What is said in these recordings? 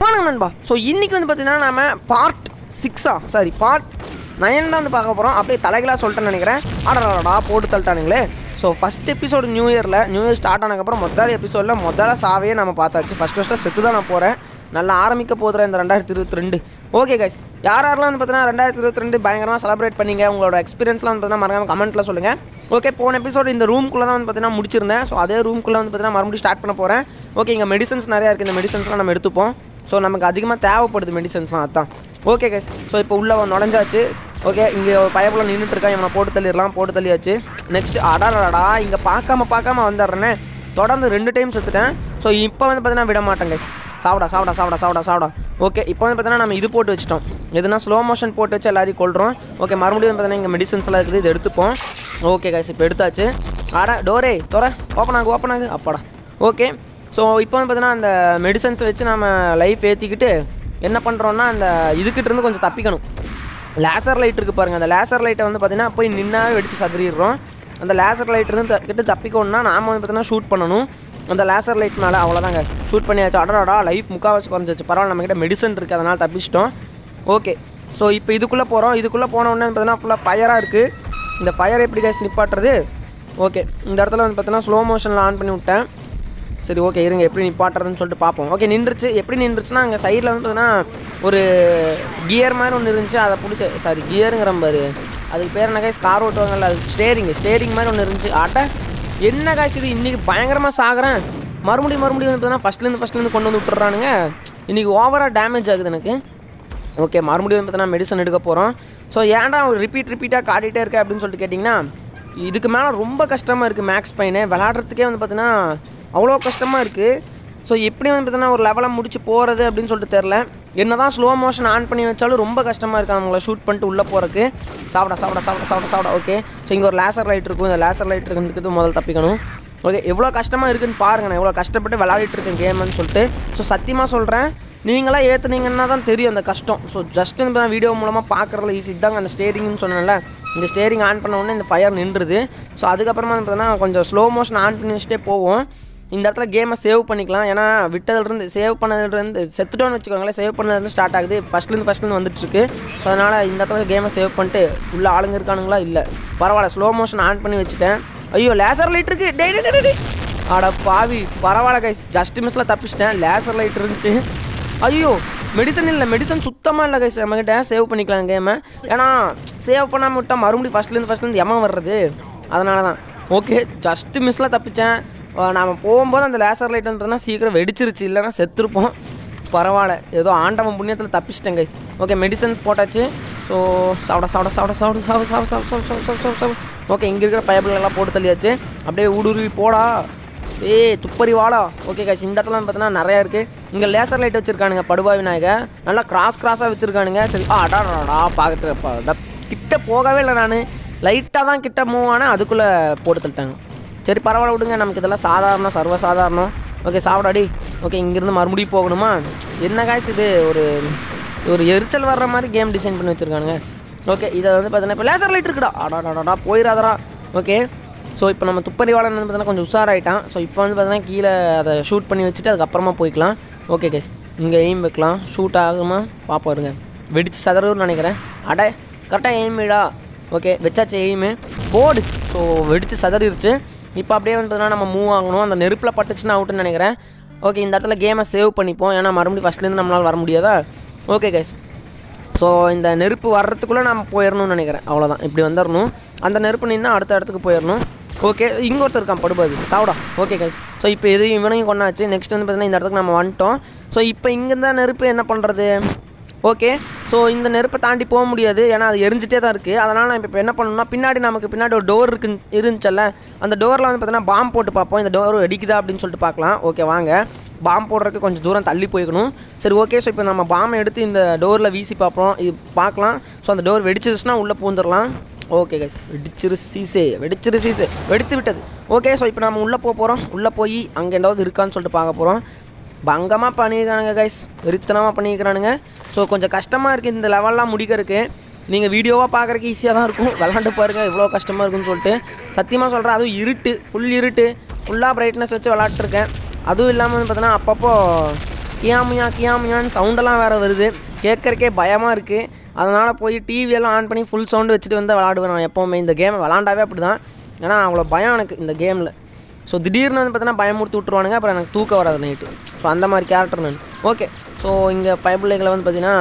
வாங்க நண்பா ஸோ இன்றைக்கி வந்து பார்த்தீங்கன்னா நம்ம பார்ட் சிக்ஸா சாரி பார்ட் நைன் தான் வந்து பார்க்க போகிறோம் அப்படியே தலைகளாக சொல்லிட்டேன்னு நினைக்கிறேன் ஆடா போட்டு தள்ளிட்டானுங்களே ஸோ ஃபஸ்ட் எபிசோடு நியூ இயரில் நியூ இயர் ஸ்டார்ட் ஆனதுக்கப்புறம் முதல் எபிசோடில் முதல்ல சாவையே நம்ம பார்த்தாச்சு ஃபஸ்ட் ஃபஸ்ட்டாக செத்து தான் நான் போகிறேன் நல்லா ஆரம்பிக்க போதுற இந்த ரெண்டாயிரத்தி இருபத்தி ரெண்டு ஓகே கைஸ் யார் யாரெல்லாம் வந்து பார்த்தீங்கன்னா ரெண்டாயிரத்தி இருபத்தி ரெண்டு பயங்கரமாக செலிப்ரேட் பண்ணீங்க உங்களோட எக்ஸ்பீரியன்ஸ்லாம் வந்து பார்த்தீங்கன்னா மறக்காம கமெண்ட்டில் சொல்லுங்கள் ஓகே போன எபிசோடு இந்த ரூம்குள்ளே தான் வந்து பார்த்தீங்கன்னா முடிச்சிருந்தேன் ஸோ அதே ரூம்குள்ளே வந்து பார்த்தீங்கன்னா மறுபடியும் ஸ்டார்ட் பண்ண போகிறேன் ஓகே இங்கே மெடிசன்ஸ் நிறையா இருக்குது இந்த மெடிசன்ஸ்லாம் நம்ம எடுத்துப்போம் ஸோ நமக்கு அதிகமாக தேவைப்படுது மெடிசன்ஸ்லாம் அதான் ஓகே கைஸ் ஸோ இப்போ உள்ளே நுழைஞ்சாச்சு ஓகே இங்கே ஒரு பயப்புல நின்றுட்டு இருக்கான் இவனை போட்டு தள்ளிடலாம் போட்டு தள்ளியாச்சு நெக்ஸ்ட் அடாடா இங்கே பார்க்காம பார்க்காம வந்துடுறேனே தொடர்ந்து ரெண்டு டைம் செத்துட்டேன் ஸோ இப்போ வந்து பார்த்தீங்கன்னா விட மாட்டேன் கைஸ் சாப்பிடா சாப்பிடா சாப்பிடா சாப்பிடா சாப்பிடா ஓகே இப்போ வந்து பார்த்தீங்கன்னா நம்ம இது போட்டு வச்சிட்டோம் எதுனா ஸ்லோ மோஷன் போட்டு வச்சு எல்லாரையும் கொள்கிறோம் ஓகே மறுபடியும் வந்து பார்த்தீங்கன்னா இங்கே மெடிசன்ஸ்லாம் இருக்குது இது எடுத்துப்போம் ஓகே கைஸ் இப்போ எடுத்தாச்சு ஆடா டோரே தோற ஓப்பன் ஆகு ஓப்பன் ஆகு அப்பாடா ஓகே ஸோ இப்போ வந்து பார்த்தீங்கன்னா அந்த மெடிசன்ஸை வச்சு நம்ம லைஃப் ஏற்றிக்கிட்டு என்ன பண்ணுறோன்னா அந்த இதுக்கிட்ட இருந்து கொஞ்சம் தப்பிக்கணும் லேசர் லைட் இருக்குது பாருங்கள் அந்த லேசர் லைட்டை வந்து பார்த்தீங்கன்னா போய் நின்னாவே வெடித்து சதுரிடுறோம் அந்த லேசர் லைட் இருந்து த- கிட்ட தப்பிக்கணும்னா நாம வந்து பார்த்தீங்கன்னா ஷூட் பண்ணணும் அந்த லேசர் லைட் மேலே அவ்வளோதாங்க ஷூட் பண்ணியாச்சு அடடாடா லைஃப் முக்கால்வாசி குறைஞ்சிச்சு பரவாயில்ல நம்மக்கிட்ட மெடிசன் இருக்குது அதனால் தப்பிச்சிட்டோம் ஓகே ஸோ இப்போ இதுக்குள்ளே போகிறோம் இதுக்குள்ளே போன உடனே பார்த்தீங்கன்னா ஃபுல்லாக ஃபயராக இருக்குது இந்த ஃபயர் எப்படி கேஸ் நிப்பாட்டுறது ஓகே இந்த இடத்துல வந்து பார்த்தீங்கன்னா ஸ்லோ மோஷனில் ஆன் பண்ணி விட்டேன் சரி ஓகே இருங்க எப்படி நிப்பாட்டுறதுன்னு சொல்லிட்டு பார்ப்போம் ஓகே நின்றுச்சு எப்படி நின்றுச்சுன்னா அங்கே சைடில் வந்து பார்த்தீங்கன்னா ஒரு கியர் மாதிரி ஒன்று இருந்துச்சு அதை பிடிச்ச சாரி கியருங்கிற பாரு அதுக்கு பேர் என்ன காய்ஸ் கார் ஓட்டுவாங்கல்ல அது ஸ்டேரிங் ஸ்டேரிங் மாதிரி ஒன்று இருந்துச்சு ஆட்ட என்ன காய்ஸ் இது இன்றைக்கி பயங்கரமாக சாகுறேன் மறுபடியும் மறுபடியும் வந்து பார்த்தீங்கன்னா ஃபஸ்ட்லேருந்து ஃபஸ்ட்லேருந்து கொண்டு வந்து விட்டுறானுங்க இன்றைக்கி ஓவராக டேமேஜ் ஆகுது எனக்கு ஓகே மறுபடியும் வந்து பார்த்தீங்கன்னா மெடிசன் எடுக்க போகிறோம் ஸோ ஏன்டா ரிப்பீட் ரிப்பீட்டாக காட்டிகிட்டே இருக்க அப்படின்னு சொல்லிட்டு கேட்டிங்கன்னா இதுக்கு மேலே ரொம்ப கஷ்டமாக இருக்குது மேக்ஸ் பையனு விளாட்றதுக்கே வந்து பார்த்தீங்கன்னா அவ்வளோ கஷ்டமாக இருக்குது ஸோ எப்படி வந்து பார்த்தீங்கன்னா ஒரு லெவலை முடிச்சு போகிறது அப்படின்னு சொல்லிட்டு தெரில என்ன தான் ஸ்லோ மோஷன் ஆன் பண்ணி வச்சாலும் ரொம்ப கஷ்டமாக இருக்குது அவங்கள ஷூட் பண்ணிட்டு உள்ளே போகிறக்கு சாப்பிட சாப்பிட சாப்பிட சாப்பிட சாப்பிட ஓகே ஸோ இங்கே ஒரு லேசர் லைட் இருக்கும் இந்த லேசர் லைட் இருக்கிறது முதல்ல தப்பிக்கணும் ஓகே எவ்வளோ கஷ்டமாக இருக்குன்னு பாருங்க நான் எவ்வளோ கஷ்டப்பட்டு விளையாடிட்டு இருக்கேன் கேம்னு சொல்லிட்டு ஸோ சத்தியமாக சொல்கிறேன் நீங்களாம் ஏற்றுனீங்கன்னா தான் தெரியும் அந்த கஷ்டம் ஸோ ஜஸ்ட் இந்த வீடியோ மூலமாக பார்க்குறதுல ஈஸி இதாங்க அந்த ஸ்டேரிங்னு சொன்னேன்ல இந்த ஸ்டேரிங் ஆன் பண்ண உடனே இந்த ஃபயர் நின்றுது ஸோ அதுக்கப்புறமா வந்து பார்த்தீங்கன்னா கொஞ்சம் ஸ்லோ மோஷன் ஆன் பண்ணி வச்சுட்டே போவோம் இந்த இடத்துல கேமை சேவ் பண்ணிக்கலாம் ஏன்னா விட்டதுலேருந்து சேவ் பண்ணதுலேருந்து செத்துட்டோன்னு வச்சுக்கோங்களேன் சேவ் பண்ணதுலேருந்து ஸ்டார்ட் ஆகுது ஃபஸ்ட்லேருந்து ஃபஸ்ட்லேருந்து வந்துட்டுருக்கு அதனால் இந்த இடத்துல கேமை சேவ் பண்ணிட்டு உள்ள ஆளுங்க இருக்கானுங்களா இல்லை பரவாயில்ல ஸ்லோ மோஷன் ஆன் பண்ணி வச்சுட்டேன் ஐயோ லேசர் லைட் இருக்கு டே டே, டே, டே, டே. அட பாவி பரவாயில்ல கைஸ் ஜஸ்ட் மிஸ்ல தப்பிச்சிட்டேன் லேசர் லைட் இருந்துச்சு ஐயோ மெடிசன் இல்லை மெடிசன் சுத்தமாக இல்லை கைஸ் நம்மக்கிட்ட சேவ் பண்ணிக்கலாம் கேமை ஏன்னா சேவ் பண்ணாமல் விட்டால் மறுபடியும் ஃபஸ்ட்லேருந்து ஃபஸ்ட்லேருந்து எமன் வர்றது அதனால தான் ஓகே ஜஸ்ட் மிஸ்ஸில் தப்பிச்சேன் நாம் போகும்போது அந்த லேசர் லைட் வந்து பார்த்தீங்கன்னா சீக்கிரம் வெடிச்சிருச்சு இல்லைன்னா செத்துருப்போம் பரவாயில்ல ஏதோ ஆண்டவன் புண்ணியத்தில் தப்பிச்சிட்டேன் கைஸ் ஓகே மெடிசன்ஸ் போட்டாச்சு ஸோ சாப்பிட சாப்பிட சாப்பிட சாப்பிட சாப்பிட சாப்பிட சாப்பிட சாப்பிட சாப்பிட சாப்பிட சாப்பிட சாப்பிட ஓகே இங்கே இருக்கிற பயபிள் எல்லாம் போட்டு தள்ளியாச்சு அப்படியே ஊடுருவி போடா ஏய் துப்பறி வாடா ஓகே கைஸ் இந்த இடத்துல வந்து பார்த்தீங்கன்னா நிறையா இருக்குது இங்கே லேசர் லைட் வச்சுருக்கானுங்க படுபாவி விநாயகர் நல்லா கிராஸ் கிராஸாக வச்சுருக்கானுங்க சரி ஆ அடாடா பார்க்கறது கிட்ட போகவே இல்லை நான் லைட்டாக தான் கிட்ட மூவ் ஆனேன் அதுக்குள்ளே போட்டு தள்ளிட்டாங்க சரி பரவாயில்ல விடுங்க நமக்கு இதெல்லாம் சாதாரணம் சர்வசாதாரணம் ஓகே சாப்பிடாடி ஓகே இங்கேருந்து மறுபடியும் போகணுமா என்ன காய்ஸ் இது ஒரு ஒரு எரிச்சல் வர்ற மாதிரி கேம் டிசைன் பண்ணி வச்சுருக்கானுங்க ஓகே இதை வந்து பார்த்தீங்கன்னா இப்போ லேசர் லைட் இருக்குடா அடாடாடா போயிடாதடா ஓகே ஸோ இப்போ நம்ம துப்பறிவாளன் வந்து பார்த்தீங்கன்னா கொஞ்சம் உஷாராயிட்டான் ஸோ இப்போ வந்து பார்த்தீங்கன்னா கீழே அதை ஷூட் பண்ணி வச்சுட்டு அதுக்கப்புறமா போய்க்கலாம் ஓகே கேஸ் இங்கே எய்ம் வைக்கலாம் ஷூட் ஆகுமா பார்ப்போம் இருங்க வெடிச்சு சதறூர்னு நினைக்கிறேன் அட கரெக்டாக எய்மிடா ஓகே வச்சாச்சு எய்மு போடு ஸோ வெடிச்சு சதறிடுச்சு இப்போ அப்படியே வந்து பார்த்தீங்கன்னா நம்ம மூவ் ஆகணும் அந்த நெருப்பில் பட்டுச்சுன்னா அவுட்டுன்னு நினைக்கிறேன் ஓகே இந்த இடத்துல கேமை சேவ் பண்ணிப்போம் ஏன்னா மறுபடியும் ஃபஸ்ட்லேருந்து நம்மளால் வர முடியாதா ஓகே கைஸ் ஸோ இந்த நெருப்பு வர்றதுக்குள்ளே நம்ம போயிடணும்னு நினைக்கிறேன் அவ்வளோதான் இப்படி வந்துடணும் அந்த நெருப்பு நின்று அடுத்த இடத்துக்கு போயிடணும் ஓகே இங்கே ஒருத்தர் இருக்கான் படுபாவி சாப்பிடா ஓகே கைஸ் ஸோ இப்போ இது இவனையும் கொண்டாச்சு நெக்ஸ்ட் வந்து பார்த்தீங்கன்னா இந்த இடத்துக்கு நம்ம வந்துட்டோம் ஸோ இப்போ இங்கேருந்த நெருப்பு என்ன பண்ணுறது ஓகே ஸோ இந்த நெருப்பை தாண்டி போக முடியாது ஏன்னா அது எரிஞ்சிட்டே தான் இருக்குது அதனால் நான் இப்போ என்ன பண்ணணும்னா பின்னாடி நமக்கு பின்னாடி ஒரு டோர் இருக்கு இருந்துச்சல்ல அந்த டோரில் வந்து பார்த்தீங்கன்னா பாம்பு போட்டு பார்ப்போம் இந்த டோர் வெடிக்குதா அப்படின்னு சொல்லிட்டு பார்க்கலாம் ஓகே வாங்க பாம்பு போடுறதுக்கு கொஞ்சம் தூரம் தள்ளி போய்க்கணும் சரி ஓகே ஸோ இப்போ நம்ம பாம்பை எடுத்து இந்த டோரில் வீசி பார்ப்போம் இது பார்க்கலாம் ஸோ அந்த டோர் வெடிச்சிருச்சுன்னா உள்ளே பூந்துடலாம் ஓகே கைஸ் வெடிச்சிரு சீசே வெடிச்சிரு சீசே வெடித்து விட்டது ஓகே ஸோ இப்போ நம்ம உள்ளே போக போகிறோம் உள்ளே போய் அங்கே ஏதாவது இருக்கான்னு சொல்லிட்டு பார்க்க போகிறோம் பங்கமாக பண்ணியிருக்கானுங்க கைஸ் வெறித்தனமாக பண்ணியிருக்கிறானுங்க ஸோ கொஞ்சம் கஷ்டமாக இருக்குது இந்த லெவல்லாம் முடிக்கிறதுக்கு நீங்கள் வீடியோவாக பார்க்குறக்கு ஈஸியாக தான் இருக்கும் விளாண்டு பாருங்கள் இவ்வளோ கஷ்டமாக இருக்குன்னு சொல்லிட்டு சத்தியமாக சொல்கிறேன் அதுவும் இருட்டு ஃபுல் இருட்டு ஃபுல்லாக பிரைட்னஸ் வச்சு விளாட்ருக்கேன் அதுவும் இல்லாமல் வந்து பார்த்தீங்கன்னா அப்பப்போ கியாமியா கியாமியான்னு சவுண்டெல்லாம் வேறு வருது கேட்கறக்கே பயமாக இருக்குது அதனால் போய் டிவியெல்லாம் ஆன் பண்ணி ஃபுல் சவுண்டு வச்சுட்டு வந்து விளாடுவேன் நான் எப்போவுமே இந்த கேமை விளாண்டாவே அப்படி தான் ஏன்னா அவ்வளோ பயம் எனக்கு இந்த கேமில் ஸோ திடீர்னு வந்து பார்த்தீங்கன்னா பயமுறுத்தி விட்ருவானுங்க அப்புறம் எனக்கு தூக்கம் வராது நைட்டு ஸோ அந்த மாதிரி கேரக்டர் நான் ஓகே ஸோ இங்கே பயப்பிள்ளைகளை வந்து பார்த்தீங்கன்னா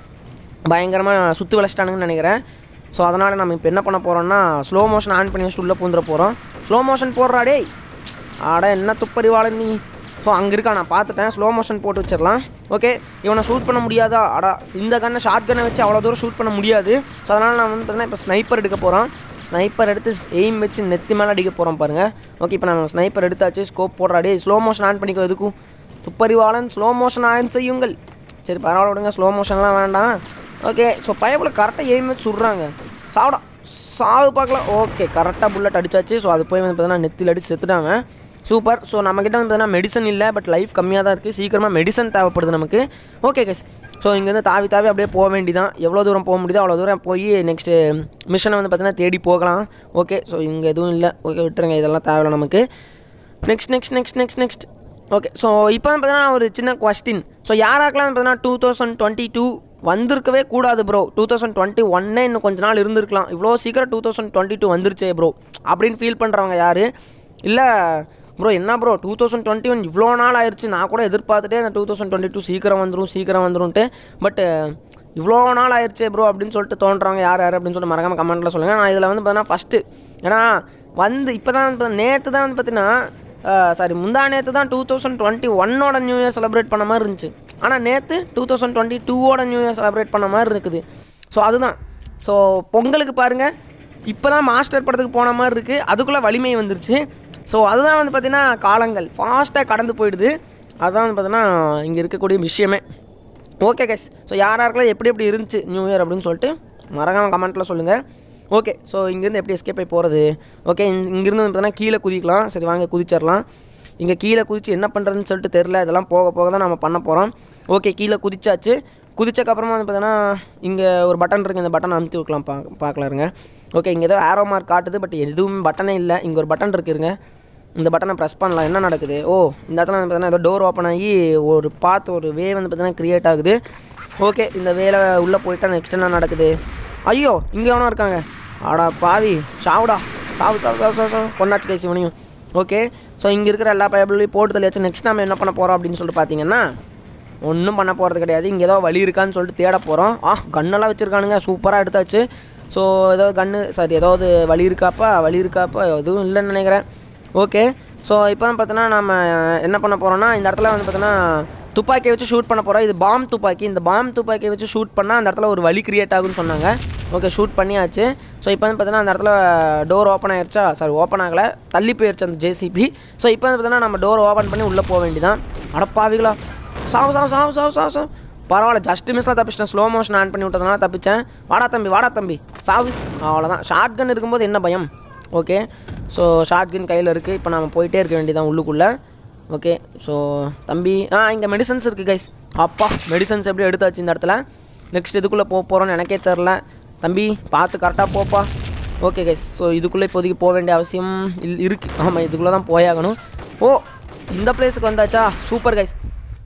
பயங்கரமாக சுற்றி வளைச்சிட்டானுங்கன்னு நினைக்கிறேன் ஸோ அதனால் நம்ம இப்போ என்ன பண்ண போகிறோம்னா ஸ்லோ மோஷன் ஆன் பண்ணி வச்சுட்டு உள்ளே பூந்துட போகிறோம் ஸ்லோ மோஷன் போடுறா டேய் ஆட என்ன துப்பறிவாளன் நீ ஸோ அங்கே இருக்கா நான் பார்த்துட்டேன் ஸ்லோ மோஷன் போட்டு வச்சிடலாம் ஓகே இவனை ஷூட் பண்ண முடியாதா அடா இந்த கன்னை ஷார்ட் கன்னை வச்சு அவ்வளோ தூரம் ஷூட் பண்ண முடியாது ஸோ அதனால் நான் வந்து பார்த்தீங்கன்னா இப்போ ஸ்னைப்பர் எடுக்க போகிறோம் ஸ்னைப்பர் எடுத்து எய்ம் வச்சு நெத்தி மேலே அடிக்க போகிறோம் பாருங்கள் ஓகே இப்போ நம்ம ஸ்னைப்பர் எடுத்தாச்சு ஸ்கோப் போடுறாடே ஸ்லோ மோஷன் ஆன் பண்ணிக்கோ எதுக்கும் துப்பறிவாளன் ஸ்லோ மோஷன் ஆன் செய்யுங்கள் சரி பரவாயில்ல விடுங்க ஸ்லோ மோஷன்லாம் வேண்டாம் ஓகே ஸோ பயப்பில் கரெக்டாக எய்ம் வச்சு சுடுறாங்க சாப்பிடா சாவு பார்க்கலாம் ஓகே கரெக்டாக புல்லட் அடிச்சாச்சு ஸோ அது போய் வந்து பார்த்தீங்கன்னா நெத்தியில் அடிச்சு செத்துட்டாங்க சூப்பர் ஸோ நம்மக்கிட்ட வந்து பார்த்தீங்கன்னா மெடிசன் இல்லை பட் லைஃப் கம்மியாக தான் இருக்குது சீக்கிரமாக மெடிசன் தேவைப்படுது நமக்கு ஓகே கைஸ் ஸோ இங்கேருந்து தாவி தாவி அப்படியே போக வேண்டியதான் எவ்வளோ தூரம் போக முடியுதோ அவ்வளோ தூரம் போய் நெக்ஸ்ட்டு மிஷனை வந்து பார்த்தீங்கன்னா தேடி போகலாம் ஓகே ஸோ இங்கே எதுவும் இல்லை ஓகே விட்டுருங்க இதெல்லாம் தேவையில்ல நமக்கு next next next next next okay so இப்போ வந்து பார்த்தீங்கன்னா ஒரு சின்ன கொஸ்டின் ஸோ யாராருக்கெல்லாம் பார்த்தீங்கன்னா டூ தௌசண்ட் டுவெண்ட்டி டூ வந்திருக்கவே கூடாது ப்ரோ டூ தௌசண்ட் டுவெண்ட்டி ஒன்னே இன்னும் கொஞ்ச நாள் இருந்திருக்கலாம் இவ்வளோ சீக்கிரம் டூ தௌசண்ட் டுவெண்ட்டி டூ வந்துருச்சே ப்ரோ அப்படின்னு ஃபீல் பண்ணுறவங்க யார் இல்லை ப்ரோ என்ன bro two thousand twenty one இவ்வளோ நாள் ஆயிடுச்சு நான் கூட எதிர்பார்த்துட்டே அந்த டூ தௌசண்ட் டுவெண்ட்டி டூ சீக்கிரம் வந்துடும் சீக்கிரம் வந்துரும்ட்டு பட் இவ்வளோ நாள் ஆயிடுச்சே ப்ரோ அப்படின்னு சொல்லிட்டு தோன்றவங்க யார் யார் அப்படின்னு சொல்லிட்டு மறக்காம கமெண்ட்டில் சொல்லுங்கள் நான் இதில் வந்து பார்த்தீங்கன்னா ஃபஸ்ட்டு ஏன்னா வந்து இப்போ தான் வந்து நேற்று தான் வந்து பார்த்தீங்கன்னா சாரி முந்தா நேற்று தான் டூ தௌசண்ட் டுவெண்ட்டி ஒன்னோட நியூ இயர் செலிப்ரேட் பண்ண மாதிரி இருந்துச்சு ஆனால் நேற்று டூ தௌசண்ட் டுவெண்ட்டி டூவோட நியூ இயர் செலிப்ரேட் பண்ண மாதிரி இருக்குது ஸோ அதுதான் ஸோ பொங்கலுக்கு பாருங்கள் இப்போ தான் மாஸ்டர் படத்துக்கு போன மாதிரி இருக்குது அதுக்குள்ளே வலிமை வந்துருச்சு ஸோ அதுதான் வந்து பார்த்திங்கன்னா காலங்கள் ஃபாஸ்ட்டாக கடந்து போயிடுது அதுதான் வந்து பார்த்தீங்கன்னா இங்கே இருக்கக்கூடிய விஷயமே ஓகே கைஸ் ஸோ யார் யாருக்கெல்லாம் எப்படி எப்படி இருந்துச்சு நியூ இயர் அப்படின்னு சொல்லிட்டு மறக்காம கமெண்ட்டில் சொல்லுங்கள் ஓகே ஸோ இங்கேருந்து எப்படி எஸ்கேப் ஆகி போகிறது ஓகே இங்கேருந்து வந்து பார்த்தீங்கன்னா கீழே குதிக்கலாம் சரி வாங்க குதிச்சிடலாம் இங்கே கீழே குதிச்சு என்ன பண்ணுறதுன்னு சொல்லிட்டு தெரில இதெல்லாம் போக போக தான் நம்ம பண்ண போகிறோம் ஓகே கீழே குதிச்சாச்சு குதிச்சக்கப்புறமா வந்து பார்த்தீங்கன்னா இங்கே ஒரு பட்டன் இருக்குது இந்த பட்டன் அமுத்தி வைக்கலாம் பா பார்க்கலாம் இருங்க ஓகே இங்கே ஏதோ ஆரோ மார்க் காட்டுது பட் எதுவும் பட்டனே இல்லை இங்கே ஒரு பட்டன் இருக்குங்க இந்த பட்டனை ப்ரெஸ் பண்ணலாம் என்ன நடக்குது ஓ இந்த இடத்துல வந்து பார்த்தீங்கன்னா ஏதோ டோர் ஓப்பன் ஆகி ஒரு பாத் ஒரு வே வந்து பார்த்தீங்கன்னா க்ரியேட் ஆகுது ஓகே இந்த வேலை உள்ளே போயிட்டா நெக்ஸ்ட் என்ன நடக்குது ஐயோ இங்கே எவனோ இருக்காங்க ஆடா பாவி சாவுடா சாவு சாவு சாவு சாவு சாவு கொண்டாச்சு கைசி இவனையும் ஓகே ஸோ இங்கே இருக்கிற எல்லா பயபிளையும் போட்டு தள்ளியாச்சு நெக்ஸ்ட் நம்ம என்ன பண்ண போகிறோம் அப்படின்னு சொல்லிட்டு பார்த்தீங்கன்னா ஒன்றும் பண்ண போகிறது கிடையாது இங்கே ஏதோ வழி இருக்கான்னு சொல்லிட்டு தேட போகிறோம் ஆ கன்னெல்லாம் வச்சுருக்கானுங்க சூப்பராக எடுத்தாச்சு ஸோ ஏதோ கன்று சாரி ஏதாவது வழி இருக்காப்பா வழி இருக்காப்பா எதுவும் இல்லைன்னு நினைக்கிறேன் ஓகே ஸோ இப்போ பார்த்தோன்னா நம்ம என்ன பண்ண போகிறோம்னா இந்த இடத்துல வந்து பார்த்தோன்னா துப்பாக்கியை வச்சு ஷூட் பண்ண போகிறோம் இது பாம் துப்பாக்கி இந்த பாம் துப்பாக்கியை வச்சு ஷூட் பண்ணால் அந்த இடத்துல ஒரு வழி கிரியேட் ஆகும்னு சொன்னாங்க ஓகே ஷூட் பண்ணியாச்சு ஸோ இப்போ வந்து பார்த்தீங்கன்னா அந்த இடத்துல டோர் ஓப்பன் ஆயிருச்சா சாரி ஓப்பன் ஆகலை தள்ளி போயிருச்சு அந்த ஜேசிபி ஸோ இப்போ வந்து பார்த்தீங்கன்னா நம்ம டோர் ஓப்பன் பண்ணி உள்ளே போக வேண்டியதான் அடப்பாவிகளா சாவு சாவு சாவு சாவு சாவு சாவு பரவாயில்ல ஜஸ்ட் மிஸ்ஸில் தப்பிச்சிட்டேன் ஸ்லோ மோஷன் ஆன் பண்ணி விட்டதுனால தப்பிச்சேன் வாடா தம்பி வாடா தம்பி சாவு அவ்வளோதான் ஷார்ட் கன் இருக்கும்போது என்ன பயம் ஓகே ஸோ ஷார்ட் கன் கையில் இருக்குது இப்போ நம்ம போயிட்டே இருக்க வேண்டியதான் உள்ளுக்குள்ளே ஓகே ஸோ தம்பி ஆ இங்கே மெடிசன்ஸ் இருக்குது கைஸ் அப்பா மெடிசன்ஸ் எப்படி எடுத்தாச்சு இந்த இடத்துல நெக்ஸ்ட் இதுக்குள்ளே போக போகிறோன்னு எனக்கே தெரில தம்பி பார்த்து கரெக்டாக போப்பா ஓகே கைஸ் ஸோ இதுக்குள்ளே இப்போதைக்கு போக வேண்டிய அவசியம் இல் இருக்குது ஆமாம் இதுக்குள்ளே தான் போயாகணும் ஓ இந்த பிளேஸுக்கு வந்தாச்சா சூப்பர் கைஸ்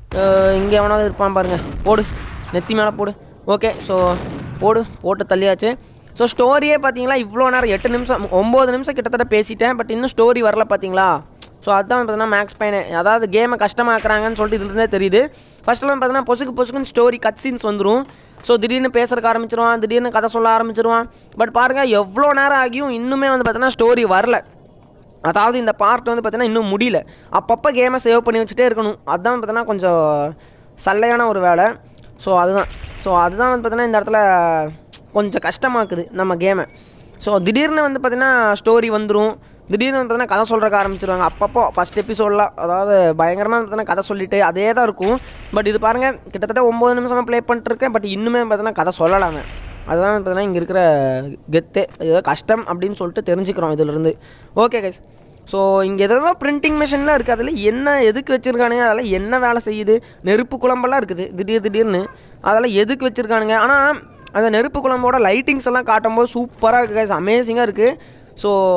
இங்கே எவனாவது இருப்பான் பாருங்க போடு நெத்தி மேலே போடு ஓகே ஸோ போடு போட்டு தள்ளியாச்சு ஸோ ஸ்டோரியே பார்த்தீங்களா இவ்வளோ நேரம் எட்டு நிமிஷம் ஒம்பது நிமிஷம் கிட்டத்தட்ட பேசிட்டேன் பட் இன்னும் ஸ்டோரி வரல பார்த்தீங்களா ஸோ அதுதான் பார்த்தீங்கன்னா மேக்ஸ் பையனே அதாவது கேமை கஷ்டமாக்குறாங்கன்னு சொல்லிட்டு இதுலேருந்தே தெரியுது ஃபஸ்ட்லாம் பார்த்தீங்கன்னா பொசுக்கு பொசுக்குன்னு ஸ்டோரி கட் சீன்ஸ் வந்துடும் ஸோ திடீர்னு பேசுறதுக்கு ஆரம்பிச்சிருவான் திடீர்னு கதை சொல்ல ஆரம்பிச்சிருவான் பட் பாருங்கள் எவ்வளோ நேரம் ஆகியும் இன்னுமே வந்து பார்த்தீங்கன்னா ஸ்டோரி வரல அதாவது இந்த பார்ட் வந்து பார்த்தீங்கன்னா இன்னும் முடியல அப்பப்போ கேமை சேவ் பண்ணி வச்சுட்டே இருக்கணும் அதுதான் பார்த்தீங்கன்னா கொஞ்சம் சல்லையான ஒரு வேலை ஸோ அதுதான் ஸோ அதுதான் வந்து பார்த்தீங்கன்னா இந்த இடத்துல கொஞ்சம் கஷ்டமாக்குது நம்ம கேமை ஸோ திடீர்னு வந்து பார்த்தீங்கன்னா ஸ்டோரி வந்துடும் திடீர்னு வந்து பார்த்தீங்கன்னா கதை சொல்கிறக்க ஆரம்பிச்சிருவாங்க அப்பப்போ ஃபஸ்ட் எபிசோடெலாம் அதாவது பயங்கரமாக பார்த்தீங்கன்னா கதை சொல்லிட்டு அதே தான் இருக்கும் பட் இது பாருங்கள் கிட்டத்தட்ட ஒம்பது நிமிஷமாக ப்ளே பண்ணிட்டுருக்கேன் பட் இன்னுமே பார்த்தீங்கன்னா கதை சொல்லலாமே அதுதான் பார்த்தீங்கன்னா இங்கே இருக்கிற கெத்தே ஏதோ கஷ்டம் அப்படின்னு சொல்லிட்டு தெரிஞ்சுக்கிறோம் இதிலிருந்து ஓகே கைஸ் ஸோ இங்கே ஏதோ பிரிண்டிங் மிஷின்லாம் இருக்குது அதில் என்ன எதுக்கு வச்சுருக்கானுங்க அதெல்லாம் என்ன வேலை செய்யுது நெருப்பு குழம்பெல்லாம் இருக்குது திடீர் திடீர்னு அதெல்லாம் எதுக்கு வச்சுருக்கானுங்க ஆனால் அந்த நெருப்பு குழம்போட லைட்டிங்ஸ் எல்லாம் காட்டும்போது சூப்பராக இருக்குது கைஸ் அமேசிங்காக இருக்குது ஸோ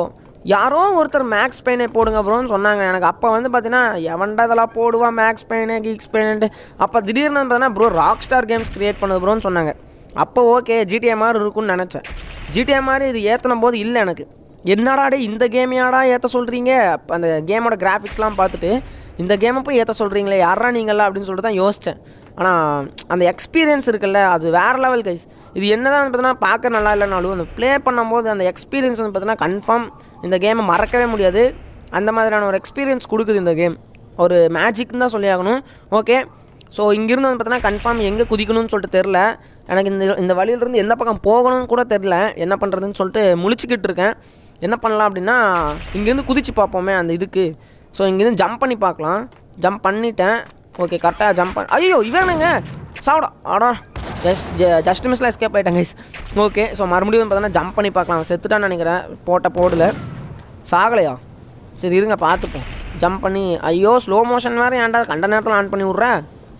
யாரோ ஒருத்தர் மேக்ஸ் பெயினை போடுங்க ப்ரோன்னு சொன்னாங்க எனக்கு அப்போ வந்து பார்த்தீங்கன்னா எவன்டா இதெல்லாம் போடுவான் மேக்ஸ் பெயினு கீக்ஸ் பெயின்ட்டு அப்போ திடீர்னு பார்த்தீங்கன்னா bro Rockstar Games create பண்ணது ப்ரோன்னு சொன்னாங்க அப்போ ஓகே ஜிடிஏ மாதிரி இருக்கும்னு நினச்சேன் ஜிடிஏ மாதிரி இது ஏற்றின போது இல்லை எனக்கு என்னடா டே இந்த கேமையாடா ஏற்ற சொல்கிறீங்க அப்ப அந்த கேமோட கிராஃபிக்ஸ்லாம் பார்த்துட்டு இந்த கேமை போய் ஏற்ற சொல்கிறீங்களே யாரா நீங்களா அப்படின்னு சொல்லிட்டு தான் யோசித்தேன் ஆனால் அந்த எக்ஸ்பீரியன்ஸ் இருக்குல்ல அது வேறு லெவல் கைஸ் இது என்ன தான் பார்த்தீங்கன்னா பார்க்க நல்லா இல்லைனாலும் அந்த ப்ளே பண்ணும்போது அந்த எக்ஸ்பீரியன்ஸ் வந்து பார்த்தீங்கன்னா கன்ஃபார்ம் இந்த கேமை மறக்கவே முடியாது அந்த மாதிரியான ஒரு எக்ஸ்பீரியன்ஸ் கொடுக்குது இந்த கேம் ஒரு மேஜிக்னு தான் சொல்லி ஆகணும் ஓகே ஸோ இங்கேருந்து வந்து பார்த்தீங்கன்னா கன்ஃபார்ம் எங்கே குதிக்கணும்னு சொல்லிட்டு தெரில எனக்கு இந்த இந்த வழியிலேருந்து எந்த பக்கம் போகணும்னு கூட தெரில என்ன பண்ணுறதுன்னு சொல்லிட்டு முழிச்சிக்கிட்டு இருக்கேன் என்ன பண்ணலாம் அப்படின்னா இங்கேருந்து குதிச்சு பார்ப்போமே அந்த இதுக்கு ஸோ இங்கேருந்து ஜம்ப் பண்ணி பார்க்கலாம் ஜம்ப் பண்ணிட்டேன் ஓகே கரெக்டாக ஜம்ப் பண்ண ஐயோ இவனுங்க சாப்பிடா ஆடா ஜஸ்ட் ஜஸ்ட் மிஸ்ல எஸ்கேப் ஆகிட்டேன் கைஸ் ஓகே ஸோ மறுபடியும் பார்த்தீங்கன்னா ஜம்ப் பண்ணி பார்க்கலாம் செத்துட்டான்னு நினைக்கிறேன் போட்ட போடல சாகலையா சரி இருங்க பார்த்துப்போம் ஜம்ப் பண்ணி ஐயோ ஸ்லோ மோஷன் வேறு ஏன்டா கண்ட நேரத்தில் ஆன் பண்ணி விட்றேன்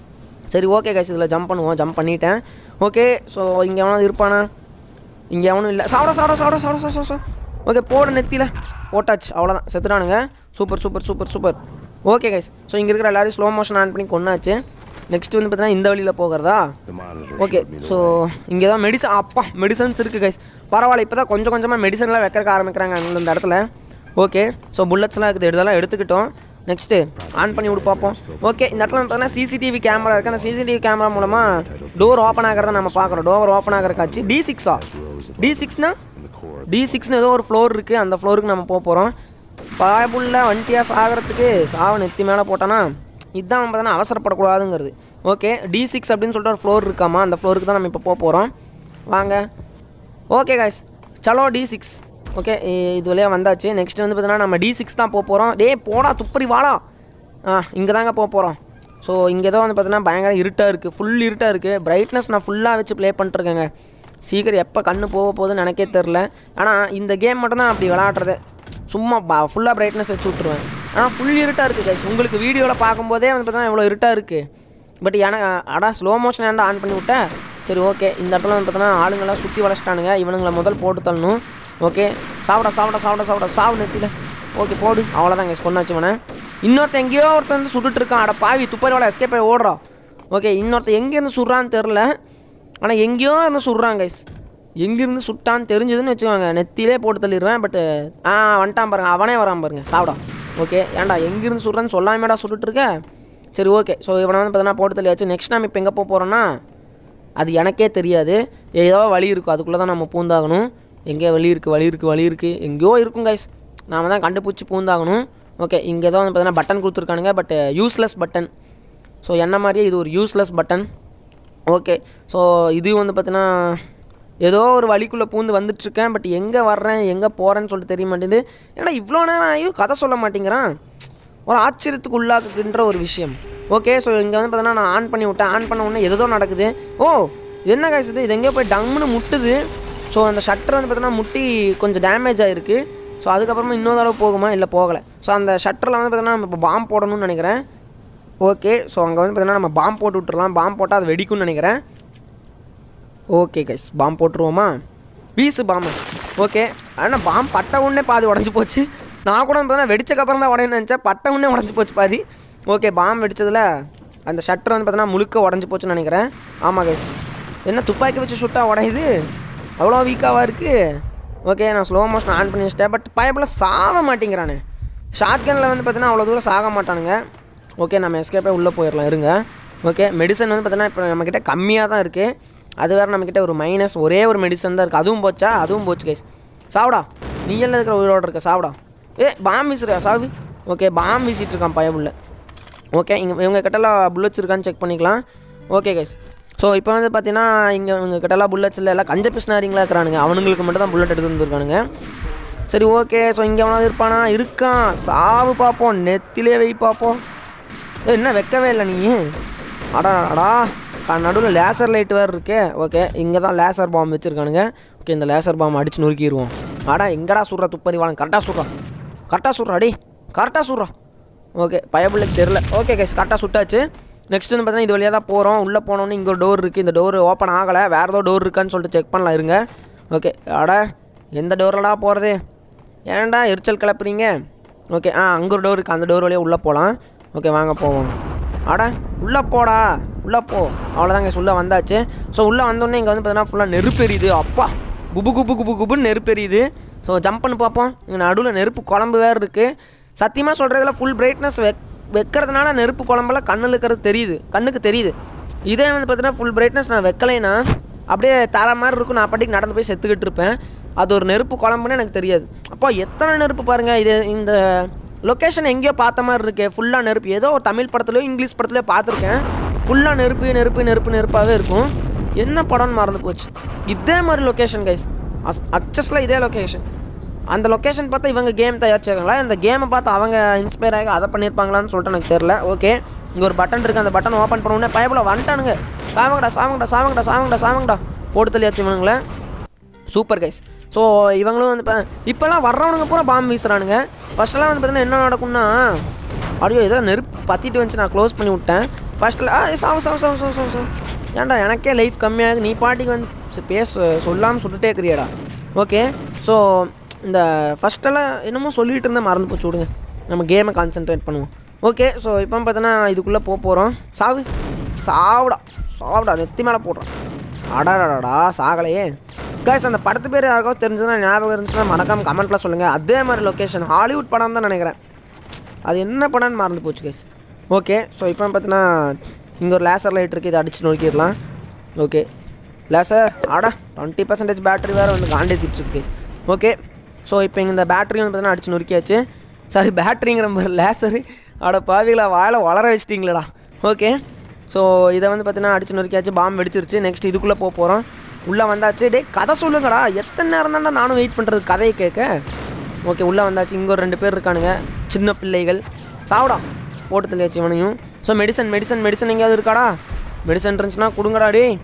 சரி ஓகே கைஸ் இதில் ஜம்ப் பண்ணுவோம் ஜம்ப் பண்ணிட்டேன் ஓகே ஸோ இங்கே எவனாவது இருப்பானா இங்கே எவனும் இல்லை சாப்பிட சாப்பிட சாப்பிட சாப்பிட சாப்பிட சாப்பிட ஓகே போட நெத்தியில் போட்டாச்சு அவ்வளோதான் செத்துட்டானுங்க super super super super okay guys so இங்கே இருக்கிற எல்லாரையும் ஸ்லோ மோஷன் ஆன் பண்ணி கொண்டாச்சு நெக்ஸ்ட் வந்து பார்த்தீங்கன்னா இந்த வழியில் போகிறதா ஓகே ஸோ இங்கே தான் மெடிசன் அப்பா மெடிசன்ஸ் இருக்குது கைஸ் பரவாயில்ல இப்போ தான் கொஞ்சம் கொஞ்சமாக மெடிசன்லாம் வைக்கிறக்க ஆரம்பிக்கிறாங்க அந்தந்த இடத்துல ஓகே ஸோ புல்லட்ஸ்லாம் இருக்குது இதெல்லாம் எடுத்துக்கிட்டோம் நெக்ஸ்ட்டு ஆன் பண்ணி விடு பார்ப்போம் ஓகே இந்த இடத்துல பார்த்தீங்கன்னா சிசிடிவி கேமரா இருக்குது அந்த சிசிடிவி கேமரா மூலமாக டோர் ஓப்பன் ஆகிறத நம்ம பார்க்குறோம் டோர் ஓப்பன் ஆகிற காட்சி டி சிக்ஸா டி சிக்ஸ்னா டி சிக்ஸ்னு ஏதோ ஒரு ஃப்ளோர் இருக்குது அந்த ஃப்ளோருக்கு நம்ம போக போகிறோம் பாயபுள்ள வண்டியா சாகிறதுக்கு சாவு நெத்தி மேலே போட்டானா இதுதான் நம்ம பார்த்தீங்கன்னா அவசரப்படக்கூடாதுங்கிறது ஓகே டி சிக்ஸ் அப்படின்னு சொல்லிட்டு ஒரு ஃப்ளோர் இருக்காமா அந்த ஃப்ளோருக்கு தான் நம்ம இப்போ போக போகிறோம் வாங்க ஓகே காய்ஸ் சலோ டி சிக்ஸ் ஓகே இது வழியாக வந்தாச்சு நெக்ஸ்ட் வந்து பார்த்தீங்கன்னா நம்ம டி சிக்ஸ் தான் போக போகிறோம் டேய் போடா துப்பறி வாடா ஆ இங்கே தாங்க போக போகிறோம் ஸோ இங்கே ஏதோ வந்து பார்த்தீங்கன்னா பயங்கர இருட்டாக இருக்குது ஃபுல் இருட்டாக இருக்குது பிரைட்னஸ் நான் ஃபுல்லாக வச்சு ப்ளே பண்ணிட்டுருக்கேங்க சீக்கிரம் எப்போ கண்ணு போக போகுதுன்னு எனக்கே தெரில ஆனால் இந்த கேம் மட்டும் தான் அப்படி விளாட்றது சும்மா பா ஃபுல்லாக பிரைட்னஸ் வச்சு விட்ருவேன் ஆனால் ஃபுல் இருட்டாக இருக்குது கைஸ் உங்களுக்கு வீடியோவில் பார்க்கும்போதே வந்து பார்த்தீங்கன்னா இவ்வளோ இருட்டாக இருக்குது பட் எனக்கு அடா ஸ்லோ மோஷன் ஏன்டா ஆன் பண்ணி விட்டேன் சரி ஓகே இந்த இடத்துல வந்து பார்த்தீங்கன்னா ஆளுங்கெல்லாம் சுற்றி வளச்சிட்டானுங்க இவனுங்களை முதல் போட்டு தள்ளணும் ஓகே சாப்பிட சாப்பிட சாப்பிட சாப்பிட சாவு நெத்தியில் ஓகே போடு அவ்வளோதான் கைஸ் கொண்டாச்சு இவனை இன்னொருத்தன் எங்கேயோ ஒருத்தன் வந்து சுட்டுட்டு இருக்கான் அட பாவி துப்பாரி வாழ எஸ்கேப் ஆகி ஓடுறான் ஓகே இன்னொருத்தன் எங்கேருந்து சுடுறான்னு தெரில ஆனால் எங்கேயோ இருந்து சுடுறான் கைஸ் எங்கேருந்து சுட்டான்னு தெரிஞ்சதுன்னு வச்சுக்கோங்க நெத்தியிலே போட்டு தள்ளிடுவேன் பட்டு ஆ வந்துட்டான் பாருங்க அவனே வரான் பாருங்க சாப்பிடா ஓகே ஏன்டா எங்கேருந்து சுடுறான்னு சொல்லாமேடா சுட்டுட்டு இருக்க சரி ஓகே ஸோ இவனை வந்து பார்த்தீங்கன்னா போட்டு தள்ளியாச்சு நெக்ஸ்ட் நம்ம இப்போ எங்கே போக போகிறோன்னா அது எனக்கே தெரியாது ஏதோ வழி இருக்கும் அதுக்குள்ளே தான் நம்ம பூந்தாகணும் எங்கேயோ வழி இருக்குது வழி இருக்குது வழி இருக்குது எங்கேயோ இருக்கும் கைஸ் நாம தான் கண்டுபிடிச்சி பூந்தாகணும் ஓகே இங்கே ஏதோ வந்து பார்த்தீங்கன்னா பட்டன் கொடுத்துருக்கானுங்க பட் யூஸ்லெஸ் பட்டன் ஸோ என்ன மாதிரியே இது ஒரு யூஸ்லெஸ் பட்டன் ஓகே ஸோ இது வந்து பார்த்தீங்கன்னா ஏதோ ஒரு வழிக்குள்ளே பூந்து வந்துட்டுருக்கேன் பட் எங்கே வர்றேன் எங்கே போகிறேன்னு சொல்லிட்டு தெரிய மாட்டேங்குது ஏன்னா இவ்வளோ நேரம் ஆகியும் கதை சொல்ல மாட்டேங்கிறான் ஒரு ஆச்சரியத்துக்கு உள்ளாக்குகின்ற ஒரு விஷயம் ஓகே ஸோ இங்கே வந்து பார்த்தீங்கன்னா நான் ஆன் பண்ணி விட்டேன் ஆன் பண்ண உடனே எதோ நடக்குது ஓ இது என்ன காய்ஸ் இது இது எங்கேயோ போய் டம்முன்னு முட்டுது ஸோ அந்த ஷட்டர் வந்து பார்த்தீங்கன்னா முட்டி கொஞ்சம் டேமேஜ் ஆகிருக்கு ஸோ அதுக்கப்புறமா இன்னொரு தடவை போகுமா இல்லை போகலை ஸோ அந்த ஷட்டரில் வந்து பார்த்தீங்கன்னா நம்ம இப்போ பாம்பு போடணும்னு நினைக்கிறேன் ஓகே ஸோ அங்கே வந்து பார்த்தீங்கன்னா நம்ம பாம்பு போட்டு விட்டுறலாம் பாம்பு போட்டால் அது வெடிக்கும்னு நினைக்கிறேன் ஓகே கைஸ் பாம்பு போட்டுருவோமா வீசு பாம்பு ஓகே ஆனால் பாம்பு பட்ட உடனே பாதி உடஞ்சி போச்சு நான் கூட பார்த்தா வெடிச்சக்கப்புறம் தான் உடையன்னு நினச்சேன் பட்ட உடனே உடஞ்சி போச்சு பாதி ஓகே பாம்பு வெடிச்சதில் அந்த ஷட்டர் வந்து பார்த்தீங்கன்னா முழுக்க உடஞ்சி போச்சுன்னு நினைக்கிறேன் ஆமாம் கைஸ் என்ன துப்பாக்கி வச்சு சுட்டா உடையுது அவ்வளோ வீக்காவாக இருக்குது ஓகே நான் ஸ்லோ மோஷன் ஆன் பண்ணி வச்சிட்டேன் பட் பயப்பில் சாக மாட்டேங்கிறானே ஷார்ட் கனில் வந்து பார்த்தீங்கன்னா அவ்வளோ தூரம் சாக மாட்டானுங்க ஓகே நம்ம எஸ்கேப்பே உள்ளே போயிடலாம் இருங்க ஓகே மெடிசன் வந்து பார்த்தீங்கன்னா இப்போ நம்மக்கிட்ட கம்மியாக தான் இருக்குது அது வேறு நம்மக்கிட்ட ஒரு மைனஸ் ஒரே ஒரு மெடிசன் தான் இருக்குது அதுவும் போச்சா அதுவும் போச்சு கைஸ் சாப்பிடா நீ எல்லாம் இருக்கிற உயிரோட இருக்க சாப்பிடா ஏ பாம் வீசுறியா சாவி ஓகே பாம் வீசிட்டு இருக்கான் பயபுள்ள ஓகே இங்கே இவங்க கிட்டலாம் புல்லட்ஸ் இருக்கான்னு செக் பண்ணிக்கலாம் ஓகே கைஸ் ஸோ இப்போ வந்து பார்த்தீங்கன்னா இங்கே இவங்க கிட்டலாம் புல்லட்ஸ் இல்லை எல்லாம் கஞ்ச பிஸ்னாரிங்களா இருக்கிறானுங்க அவனுங்களுக்கு மட்டும் தான் புல்லட் எடுத்து வந்துருக்கானுங்க சரி ஓகே ஸோ இங்கே அவனாவது இருப்பானா இருக்கான் சாவு பார்ப்போம் நெத்திலே வை பார்ப்போம் ஏய், என்ன வைக்கவே இல்லை நீ அடா அடா நடுவில் லேசர் லைட் வேறு இருக்கே ஓகே இங்கே தான் லேசர் பாம்பு வச்சுருக்கானுங்க ஓகே இந்த லேசர் பாம்பு அடிச்சு நொறுக்கிடுவோம் அடா எங்கடா சுடுற துப்பறி வாங்க கரெக்டாக சுடுறான் கரெக்டாக சுடுறா அடி கரெக்டாக சுடுறான் ஓகே பயபிள்ளைக்கு தெரில ஓகே கைஸ் கரெக்டாக சுட்டாச்சு நெக்ஸ்ட் வந்து பார்த்தீங்கன்னா இது வழியாக தான் போகிறோம் உள்ளே போனோன்னே இங்கே ஒரு டோர் இருக்குது இந்த டோர் ஓப்பன் ஆகலை வேறு ஏதோ டோர் இருக்கான்னு சொல்லிட்டு செக் பண்ணலாம் இருங்க ஓகே அட எந்த டோர்லடா போகிறது ஏன்டா எரிச்சல் கிளப்புறீங்க ஓகே ஆ அங்கே ஒரு டோர் இருக்குது அந்த டோர் வழியாக உள்ளே போகலாம் ஓகே வாங்க போவோம் அட உள்ளே போடா உள்ளே போ அவ்வளோதாங்க உள்ளே வந்தாச்சு ஸோ உள்ளே வந்தோடனே இங்கே வந்து பார்த்தீங்கன்னா ஃபுல்லாக நெருப்பெரியுது அப்பா குபு குபு குபு குபுன்னு நெருப்பெரியுது ஸோ ஜம்ப் பண்ணி பார்ப்போம் இங்கே நடுவில் நெருப்பு குழம்பு வேறு இருக்குது சத்தியமாக சொல்கிறதுல ஃபுல் பிரைட்னஸ் வெக் வைக்கிறதுனால நெருப்பு குழம்பெல்லாம் கண்ணில் இருக்கிறது தெரியுது கண்ணுக்கு தெரியுது இதே வந்து பார்த்தீங்கன்னா ஃபுல் பிரைட்னஸ் நான் வைக்கலைன்னா அப்படியே தர மாதிரி இருக்கும் நான் பாட்டிக்கு நடந்து போய் செத்துக்கிட்டு இருப்பேன் அது ஒரு நெருப்பு குழம்புன்னு எனக்கு தெரியாது அப்போ எத்தனை நெருப்பு பாருங்கள் இது இந்த லொக்கேஷன் எங்கேயோ பார்த்த மாதிரி இருக்கே ஃபுல்லாக நெருப்பு ஏதோ ஒரு தமிழ் படத்துலையோ இங்கிலீஷ் படத்துலையோ பார்த்துருக்கேன் ஃபுல்லாக நெருப்பு நெருப்பு நெருப்பு நெருப்பாகவே இருக்கும் என்ன படம்னு மறந்து போச்சு இதே மாதிரி லொக்கேஷன் கைஸ் அஸ் அச்சஸில் இதே லொக்கேஷன் அந்த லொக்கேஷன் பார்த்தா இவங்க கேம் தயாரிச்சாங்களா இந்த கேமை பார்த்து அவங்க இன்ஸ்பயர் ஆகி அதை பண்ணியிருப்பாங்களான்னு சொல்லிட்டு எனக்கு தெரில ஓகே இங்கே ஒரு பட்டன் இருக்குது அந்த பட்டன் ஓப்பன் பண்ண உடனே பயப்பட வந்துட்டானுங்க சாவங்கடா சாவங்கடா சாவங்கடா சாவங்கடா சாவங்கடா போட்டு தள்ளியாச்சு இவனுங்களே சூப்பர் கைஸ் ஸோ இவங்களும் வந்து இப்போ இப்போல்லாம் வர்றவனுங்க பூரா பாம்பு வீசுறானுங்க ஃபஸ்ட்டெல்லாம் வந்து பார்த்தீங்கன்னா என்ன நடக்கும்னா அப்படியோ ஏதோ நெருப்பு பற்றிட்டு வந்துச்சு நான் க்ளோஸ் பண்ணி விட்டேன் ஃபஸ்ட்டில் ஆ சாவு சாவு சாவு சாவு சாவு சாவு ஏன்டா எனக்கே லைஃப் கம்மியாகுது நீ பாட்டிக்கு வந்து சரி, பேச சொல்லாமல் சுட்டுட்டே இருக்கிறியாடா ஓகே ஸோ இந்த ஃபஸ்ட்டெல்லாம் என்னமோ சொல்லிட்டு இருந்தால் மறந்து போச்சு விடுங்க நம்ம கேமை கான்சென்ட்ரேட் பண்ணுவோம் ஓகே ஸோ இப்போ பார்த்தோன்னா இதுக்குள்ளே போக போகிறோம் சாவு சாவுடா சாவுடா நெத்தி மேலே போடுறான் அடாடாடா சாகலையே கைஸ் அந்த படத்து பேர் யாருக்கோ தெரிஞ்சதுன்னா ஞாபகம் இருந்துச்சுன்னா மறக்காம கமெண்ட்டில் சொல்லுங்கள் அதே மாதிரி லொக்கேஷன் ஹாலிவுட் படம் தான் நினைக்கிறேன் அது என்ன படம்னு மறந்து போச்சு கைஸ் ஓகே ஸோ இப்போ பார்த்தீங்கன்னா இங்கே ஒரு லேசர் லைட் இருக்குது இதை அடிச்சு நோக்கிடலாம் ஓகே லேசர் ஆடா டுவெண்ட்டி பர்சன்டேஜ் பேட்டரி வேறு வந்து காண்டேத்திட்டு கைஸ் ஓகே ஸோ இப்போ இங்கே இந்த பேட்டரி வந்து பார்த்தீங்கன்னா அடிச்சு நொறுக்கியாச்சு சாரி பேட்டரிங்கிற மாதிரி லேசரு ஆட பாவிகளா வாழை வளர வச்சிட்டிங்களேடா ஓகே ஸோ இதை வந்து பார்த்தீங்கன்னா அடிச்சு நொறுக்கியாச்சு பாம்பு வெடிச்சிருச்சு நெக்ஸ்ட் இதுக்குள்ளே போக போகிறோம் உள்ளே வந்தாச்சு டேய் கதை சொல்லுங்கடா எத்தனை நேரம் தான்டா நானும் வெயிட் பண்ணுறது கதையை கேட்க ஓகே உள்ளே வந்தாச்சு இங்கே ஒரு ரெண்டு பேர் இருக்கானுங்க சின்ன பிள்ளைகள் சாப்பிடா போட்டு தள்ளியாச்சு இவனையும் ஸோ மெடிசன் மெடிசன் மெடிசன் எங்கேயாவது இருக்காடா மெடிசன் இருந்துச்சுன்னா கொடுங்கடா டேய்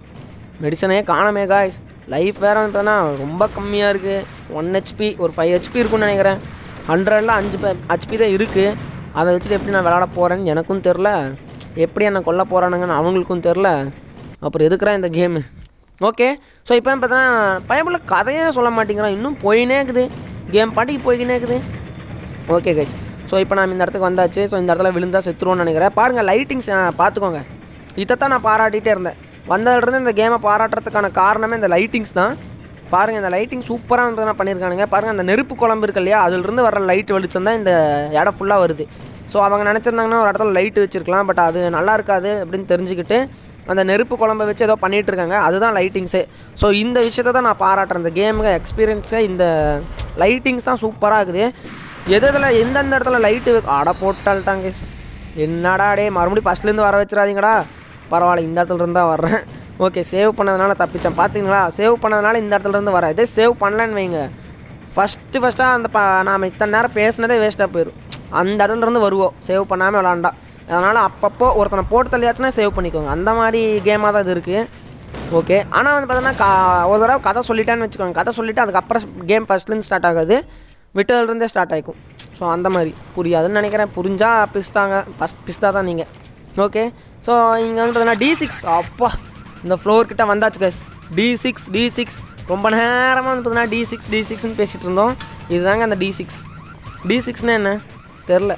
மெடிசனே காணமே காய்ஸ் லைஃப் வேறு வந்து பார்த்தீங்கன்னா ரொம்ப கம்மியாக இருக்குது ஒன் ஹெச்பி ஒரு ஃபைவ் ஹெச்பி இருக்கும்னு நினைக்கிறேன் ஹண்ட்ரடில் அஞ்சு ஹெச்பி தான் இருக்குது அதை வச்சுட்டு எப்படி நான் விளாட போகிறேன்னு எனக்கும் தெரில எப்படி என்னை கொல்ல போகிறானுங்கன்னு அவங்களுக்கும் தெரில அப்புறம் எதுக்குறா இந்த கேமு ஓகே ஸோ இப்போ பார்த்தீங்கன்னா பயமுள்ள கதையே சொல்ல மாட்டேங்கிறான் இன்னும் போயினே இருக்குது கேம் பாட்டிக்கு போய்க்கினே இருக்குது ஓகே கைஸ் ஸோ இப்போ நான் இந்த இடத்துக்கு வந்தாச்சு ஸோ இந்த இடத்துல விழுந்தா செத்துருவோன்னு நினைக்கிறேன் பாருங்கள் லைட்டிங்ஸ் பார்த்துக்கோங்க இதைத்தான் நான் பாராட்டிகிட்டே இருந்தேன் வந்ததுலேருந்து இந்த கேமை பாராட்டுறதுக்கான காரணமே இந்த லைட்டிங்ஸ் தான் பாருங்கள் இந்த லைட்டிங் சூப்பராக வந்து நான் பண்ணியிருக்கானுங்க பாருங்கள் அந்த நெருப்பு குழம்பு இருக்கு இல்லையா அதுலேருந்து வர லைட் வெளிச்சம் தான் இந்த இடம் ஃபுல்லாக வருது ஸோ அவங்க நினச்சிருந்தாங்கன்னா ஒரு இடத்துல லைட் வச்சுருக்கலாம் பட் அது நல்லா இருக்காது அப்படின்னு தெரிஞ்சுக்கிட்டு அந்த நெருப்பு குழம்பை வச்சு ஏதோ பண்ணிகிட்டு இருக்காங்க அதுதான் லைட்டிங்ஸே ஸோ இந்த விஷயத்தை தான் நான் பாராட்டுறேன் இந்த கேமுக்கு எக்ஸ்பீரியன்ஸே இந்த லைட்டிங்ஸ் தான் சூப்பராக இருக்குது எது இதில் எந்தெந்த இடத்துல லைட்டு அட போட்டால்ட்டாங்க என்னடா டே மறுபடியும் ஃபஸ்ட்லேருந்து வர வச்சிடாதீங்கடா பரவாயில்ல இந்த இடத்துல இருந்து தான் வர்றேன் ஓகே சேவ் பண்ணதுனால தப்பிச்சேன் பார்த்தீங்களா சேவ் பண்ணதுனால இந்த இடத்துல இருந்து வரேன் இதே சேவ் பண்ணலன்னு வைங்க ஃபஸ்ட்டு ஃபஸ்ட்டாக அந்த ப நாம் இத்தனை நேரம் பேசினதே வேஸ்ட்டாக போயிடும் அந்த இடத்துல இருந்து வருவோம் சேவ் பண்ணாமல் விளாண்டா அதனால் அப்பப்போ ஒருத்தனை போட்டு தள்ளியாச்சுன்னா சேவ் பண்ணிக்கோங்க அந்த மாதிரி கேமாக தான் இது இருக்குது ஓகே ஆனால் வந்து பார்த்தோன்னா கா ஒரு தடவை கதை சொல்லிட்டேன்னு வச்சுக்கோங்க கதை சொல்லிவிட்டு அதுக்கப்புறம் கேம் ஃபஸ்ட்லேருந்து ஸ்டார்ட் ஆகாது விட்டதுலேருந்தே ஸ்டார்ட் ஆகிக்கும் ஸோ அந்த மாதிரி புரியாதுன்னு நினைக்கிறேன் புரிஞ்சால் பிஸ்தாங்க பஸ் பிஸ்தா தான் நீங்கள் ஓகே ஸோ இங்கே வந்து பார்த்தீங்கன்னா டி சிக்ஸ் அப்பா இந்த ஃப்ளோர் கிட்ட வந்தாச்சு guys T six T six ரொம்ப நேரமாக வந்து பார்த்தீங்கன்னா டி சிக்ஸ் டி சிக்ஸ்னு பேசிகிட்டு இருந்தோம் இதுதாங்க அந்த டி சிக்ஸ் டி சிக்ஸ்னு என்ன தெரில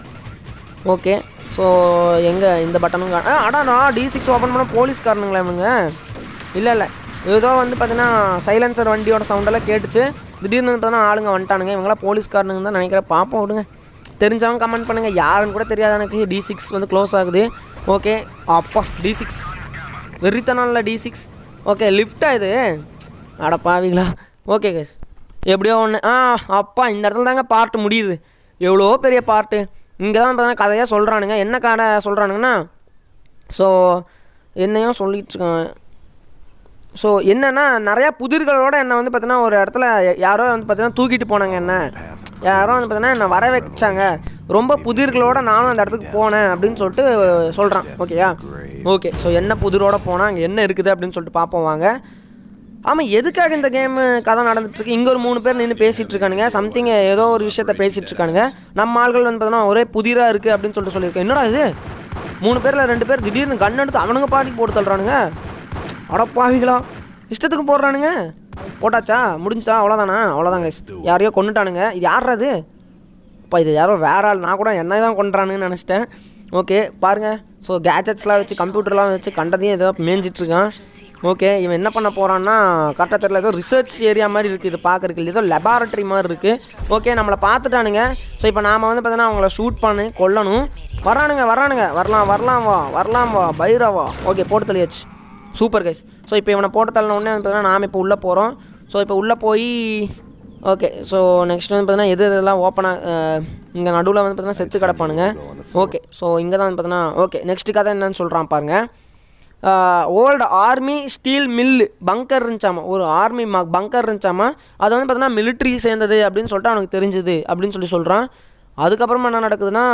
ஓகே ஸோ எங்கே இந்த பட்டனும் கா ஆ அடாடா டி சிக்ஸ் ஓப்பன் பண்ண போலீஸ்காரனுங்களா இவனுங்க இல்லை இல்லை ஏதோ வந்து பார்த்தீங்கன்னா சைலன்சர் வண்டியோட சவுண்டெல்லாம் கேட்டுச்சு திடீர்னு வந்து பார்த்தீங்கன்னா ஆளுங்க வந்துட்டானுங்க இவங்களாம் போலீஸ்காரனுங்க தான் நினைக்கிறேன் பார்ப்போம் விடுங்க தெரிஞ்சவங்க கமெண்ட் பண்ணுங்கள் யாருன்னு கூட தெரியாது எனக்கு டி சிக்ஸ் வந்து க்ளோஸ் ஆகுது ஓகே அப்பா டி சிக்ஸ் வெறித்தனால டி சிக்ஸ் ஓகே லிஃப்டா இது அட பாவிங்களா ஓகே கேஸ் எப்படியோ ஒன்று ஆ அப்பா இந்த இடத்துல தாங்க பார்ட்டு முடியுது எவ்வளோ பெரிய பார்ட்டு இங்கே தான் பார்த்தீங்கன்னா கதையாக சொல்கிறானுங்க என்ன கதை சொல்கிறானுங்கன்னா ஸோ என்னையும் சொல்லிட்டுருக்கான் ஸோ என்னென்னா நிறையா புதிர்களோட என்னை வந்து பார்த்தீங்கன்னா ஒரு இடத்துல யாரோ வந்து பார்த்தீங்கன்னா தூக்கிட்டு போனாங்க என்ன யாரோ வந்து பார்த்தீங்கன்னா என்னை வர வச்சாங்க ரொம்ப புதிர்களோட நானும் அந்த இடத்துக்கு போனேன் அப்படின்னு சொல்லிட்டு சொல்கிறான் ஓகேயா ஓகே ஸோ என்ன புதிரோட போனால் அங்கே என்ன இருக்குது அப்படின்னு சொல்லிட்டு பார்ப்போம் வாங்க ஆமாம் எதுக்காக இந்த கேமு கதை நடந்துட்டுருக்கு இங்கே ஒரு மூணு பேர் நின்று பேசிகிட்டு இருக்கானுங்க சம்திங் ஏதோ ஒரு விஷயத்த பேசிகிட்டு இருக்கானுங்க நம்ம ஆள்கள் வந்து பார்த்தோன்னா ஒரே புதிராக இருக்குது அப்படின்னு சொல்லிட்டு சொல்லியிருக்கேன் என்னடா இது மூணு பேரில் ரெண்டு பேர் திடீர்னு கண் எடுத்து அவனுங்க பாட்டிக்கு போட்டு தள்ளுறானுங்க அடப்பாவிகளா இஷ்டத்துக்கு போடுறானுங்க போட்டாச்சா முடிஞ்சா அவ்வளோதானா அவ்வளோதான் கைஸ் யாரையோ கொண்டுட்டானுங்க இது யார்றது அப்பா இது யாரோ வேற ஆள் நான் கூட என்ன தான் கொண்டுறானுன்னு நினச்சிட்டேன் ஓகே பாருங்கள் ஸோ கேஜெட்ஸ்லாம் வச்சு கம்ப்யூட்டர்லாம் வச்சு கண்டதையும் ஏதோ மேய்ஞ்சிட்ருக்கான் ஓகே இவன் என்ன பண்ண போகிறான்னா கரெக்டாக தெரியல ஏதோ ரிசர்ச் ஏரியா மாதிரி இருக்குது இது பார்க்குறதுக்கு ஏதோ லெபார்ட்டரி மாதிரி இருக்குது ஓகே நம்மளை பார்த்துட்டானுங்க ஸோ இப்போ நாம் வந்து பார்த்தீங்கன்னா அவங்கள ஷூட் பண்ணி கொல்லணும் வரானுங்க வரானுங்க வரலாம் வரலாம் வா வரலாம் வா பைரவா ஓகே போட்டு தள்ளியாச்சு சூப்பர் கைஸ் ஸோ இப்போ இவனை போட்டு தள்ளின உடனே வந்து பார்த்தீங்கன்னா நாம் இப்போ உள்ளே போகிறோம் ஸோ இப்போ உள்ளே போய் ஓகே ஸோ நெக்ஸ்ட் வந்து பார்த்தீங்கன்னா எது இதெல்லாம் ஓப்பனாக இங்கே நடுவில் வந்து பார்த்தீங்கன்னா செத்து கிடப்பானுங்க ஓகே ஸோ இங்கே தான் வந்து பார்த்தீங்கன்னா ஓகே நெக்ஸ்ட் கதை என்னன்னு சொல்கிறான் பாருங்க old army steel mill bunker இருந்துச்சாமா ஒரு ஆர்மி ம பங்கர் இருந்துச்சாமா அது வந்து பார்த்தீங்கன்னா மிலிட்ரி சேர்ந்தது அப்படின்னு சொல்லிட்டு அவனுக்கு தெரிஞ்சுது அப்படின்னு சொல்லி சொல்கிறான் அதுக்கப்புறமா என்ன நடக்குதுன்னா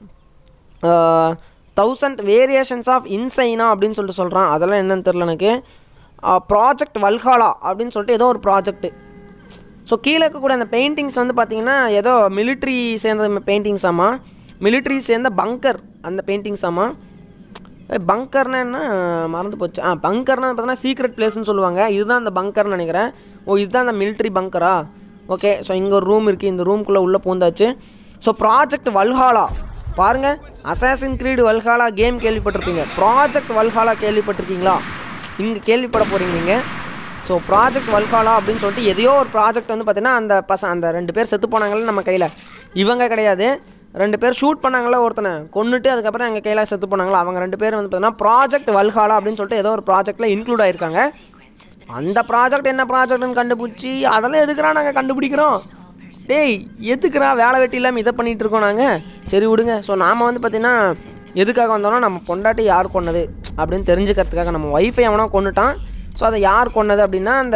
தௌசண்ட் வேரியேஷன்ஸ் ஆஃப் இன்சைனா அப்படின்னு சொல்லிட்டு சொல்கிறான் அதெல்லாம் என்னன்னு தெரில எனக்கு ப்ராஜெக்ட் வல்ஹாலா அப்படின்னு சொல்லிட்டு ஏதோ ஒரு ப்ராஜெக்ட்டு ஸோ கீழே இருக்கக்கூடிய அந்த பெயிண்டிங்ஸ் வந்து பார்த்தீங்கன்னா ஏதோ மிலிட்ரி சேர்ந்த பெயிண்டிங்ஸ் ஆமா மிலிட்ரி சேர்ந்த பங்கர் அந்த பெயிண்டிங்ஸ் ஆமா பங்கர்னா என்ன மறந்து போச்சு ஆ பங்கர்னா பார்த்தீங்கன்னா சீக்ரெட் பிளேஸ்னு சொல்லுவாங்க இதுதான் அந்த பங்கர்னு நினைக்கிறேன் ஓ இதுதான் அந்த மிலிட்ரி பங்கரா ஓகே ஸோ இங்கே ஒரு ரூம் இருக்குது இந்த ரூம்குள்ளே உள்ளே பூந்தாச்சு ஸோ ப்ராஜெக்ட் வல்ஹாலா பாருங்கள் அசாசின் கிரீடு வல்ஹாலா கேம் கேள்விப்பட்டிருப்பீங்க ப்ராஜெக்ட் வல்ஹாலா கேள்விப்பட்டிருக்கீங்களா இங்கே கேள்விப்பட போகிறீங்க நீங்கள் ஸோ ப்ராஜெக்ட் வல்ஹாலா அப்படின்னு சொல்லிட்டு எதையோ ஒரு ப்ராஜெக்ட் வந்து பார்த்தீங்கன்னா அந்த பச அந்த ரெண்டு பேர் செத்து போனாங்கல்ல நம்ம கையில் இவங்க கிடையாது ரெண்டு பேர் ஷூட் பண்ணாங்களா ஒருத்தனை கொன்னுட்டு அதுக்கப்புறம் எங்கள் கையில் செத்து போனாங்களா அவங்க ரெண்டு பேர் வந்து பார்த்தீங்கன்னா ப்ராஜெக்ட் வல்ஹாலா அப்படின்னு சொல்லிட்டு ஏதோ ஒரு ப்ராஜெக்ட்டில் இன்க்ளூட் ஆயிருக்காங்க அந்த ப்ராஜெக்ட் என்ன ப்ராஜெக்ட்னு கண்டுபிடிச்சி அதெல்லாம் எதுக்குறா நாங்கள் கண்டுபிடிக்கிறோம் டேய் எதுக்குறா வேலை வெட்டி இல்லாமல் இதை பண்ணிகிட்டு இருக்கோம் நாங்கள் சரி விடுங்க ஸோ நாம் வந்து பார்த்திங்கன்னா எதுக்காக வந்தோம்னா நம்ம பொண்டாட்டி யார் கொன்னது அப்படின்னு தெரிஞ்சுக்கிறதுக்காக நம்ம ஒய்ஃபை அவனோ கொண்டுட்டான் ஸோ அதை யார் கொன்னது அப்படின்னா அந்த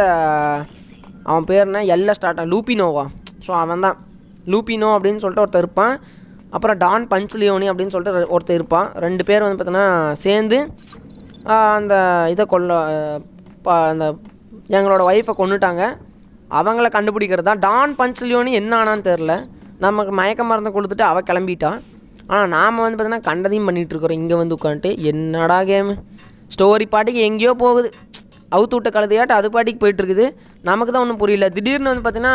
அவன் பேர் என்ன எல்ல ஸ்டார்ட் லூபினோவா ஸோ அவன் தான் லூபினோ அப்படின்னு சொல்லிட்டு ஒருத்தர் இருப்பான் அப்புறம் டான் பஞ்ச்லியோனி அப்படின்னு சொல்லிட்டு ரெ- ஒருத்தர் இருப்பான் ரெண்டு பேர் வந்து பார்த்தோன்னா சேர்ந்து ஆஹ், அந்த இதை கொல்ல ஆஹ், ப- அந்த எங்களோட ஒய்ஃபை கொண்டுட்டாங்க அவங்கள கண்டுபிடிக்கிறது தான் டான் பஞ்ச்லியோனி என்ன ஆனான்னு தெரில நமக்கு மயக்க மருந்து கொடுத்துட்டு அவள் கிளம்பிட்டான் ஆனால் நாம் வந்து பார்த்தீங்கன்னா கண்டதையும் பண்ணிகிட்டு இருக்கிறோம் இங்கே வந்து உட்காந்துட்டு என்னடா கேமு ஸ்டோரி பாட்டுக்கு எங்கேயோ போகுது அவுத்து விட்ட கழுதையாட்டு அது பாட்டிக்கு போயிட்டுருக்குது நமக்கு தான் ஒன்றும் புரியல திடீர்னு வந்து பார்த்தீங்கன்னா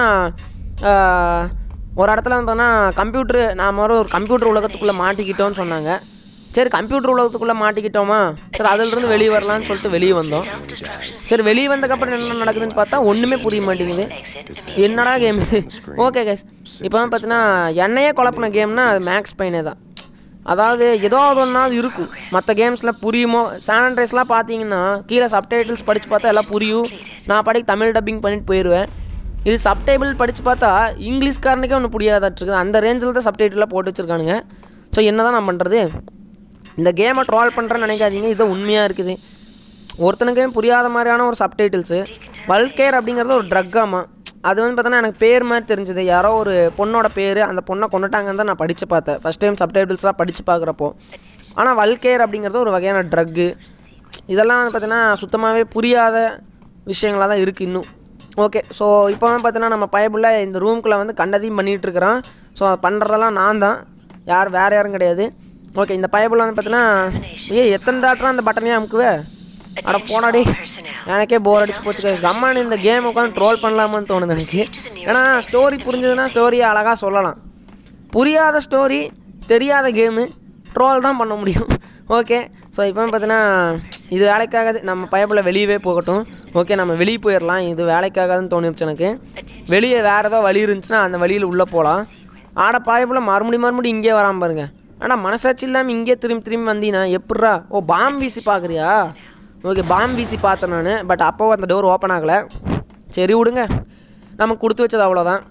ஆஹ், ஒரு இடத்துல வந்து பார்த்தீங்கன்னா கம்ப்யூட்ரு நாம் ஒரு ஒரு கம்ப்யூட்டர் உலகத்துக்குள்ளே மாட்டிக்கிட்டோம்னு சொன்னாங்க சரி கம்ப்யூட்டர் உலகத்துக்குள்ளே மாட்டிக்கிட்டோமா சரி அதிலிருந்து வெளியே வரலான்னு சொல்லிட்டு வெளியே வந்தோம் சரி வெளியே வந்ததுக்கப்புறம் என்ன நடக்குதுன்னு பார்த்தா ஒன்றுமே புரிய மாட்டேங்குது என்னடா கேம் இது ஓகே கேஸ் இப்போ வந்து பார்த்தீங்கன்னா என்னையே குழப்பின கேம்னா அது மேக்ஸ் பையனே தான் அதாவது ஏதோ ஒன்றாவது இருக்கும் மற்ற கேம்ஸில் புரியுமோ சானண்ட்ரைஸ்லாம் பார்த்தீங்கன்னா கீழே சப்டைட்டில்ஸ் படித்து பார்த்தா எல்லாம் புரியும் நான் பாட்டுக்கு தமிழ் டப்பிங் பண்ணிட்டு போயிடுவேன் இது சப்டைபிள் படித்து பார்த்தா இங்கிலீஷ்காரனுக்கே ஒன்று புரியாதாட்டு அந்த ரேஞ்சில் தான் சப்டைட்டிலாக போட்டு வச்சுருக்கானுங்க ஸோ என்ன தான் நான் பண்ணுறது இந்த கேமை ட்ரால் பண்ணுறேன்னு நினைக்காதீங்க இது உண்மையாக இருக்குது ஒருத்தனுக்கே புரியாத மாதிரியான ஒரு சப்டைட்டில்ஸு வல்கேர் அப்படிங்கிறது ஒரு ட்ரக்காமா அது வந்து பார்த்தோன்னா எனக்கு பேர் மாதிரி தெரிஞ்சது யாரோ ஒரு பொண்ணோட பேர் அந்த பொண்ணை கொண்டுட்டாங்கன்னு தான் நான் படித்து பார்த்தேன் ஃபஸ்ட் டைம் சப்டைட்டில்ஸ்லாம் படித்து பார்க்குறப்போ ஆனால் வல்கேர் அப்படிங்கிறது ஒரு வகையான ட்ரக்கு இதெல்லாம் வந்து பார்த்தீங்கன்னா சுத்தமாகவே புரியாத விஷயங்களாக தான் இருக்குது இன்னும் ஓகே ஸோ இப்போ வந்து பார்த்தீங்கன்னா நம்ம பயபுள்ள இந்த ரூம்குள்ளே வந்து கண்டதையும் பண்ணிகிட்டு இருக்கிறான் ஸோ பண்ணுறதெல்லாம் நான் தான் யார் வேறு யாரும் கிடையாது ஓகே இந்த பயபுள்ள வந்து பார்த்தீங்கன்னா ஏய் எத்தனை தாட்டா அந்த பட்டனையே அமுக்குவே அட போனாடி எனக்கே போர் அடிச்சு போச்சு கம்மான்னு இந்த கேம் உட்காந்து ட்ரோல் பண்ணலாமான்னு தோணுது எனக்கு ஏன்னா ஸ்டோரி புரிஞ்சதுன்னா ஸ்டோரியை அழகாக சொல்லலாம் புரியாத ஸ்டோரி தெரியாத கேமு ட்ரோல் தான் பண்ண முடியும் ஓகே ஸோ இப்போ பார்த்தீங்கன்னா இது வேலைக்காகாது நம்ம பயப்பில் வெளியவே போகட்டும் ஓகே நம்ம வெளியே போயிடலாம் இது வேலைக்காகாதுன்னு தோணிருச்சு எனக்கு வெளியே வேறு ஏதோ வழி இருந்துச்சுன்னா அந்த வழியில் உள்ளே போகலாம் ஆட பாயப்பில் மறுபடியும் மறுபடியும் இங்கே வராமல் பாருங்க ஆனால் மனசாட்சி இல்லாமல் இங்கே திரும்பி திரும்பி வந்தீங்கன்னா எப்பட்றா ஓ பாம் வீசி பார்க்குறியா ஓகே பாம் வீசி பார்த்தேன் நான் பட் அப்போ அந்த டோர் ஓப்பன் ஆகலை சரி விடுங்க நமக்கு கொடுத்து வச்சது அவ்வளோதான்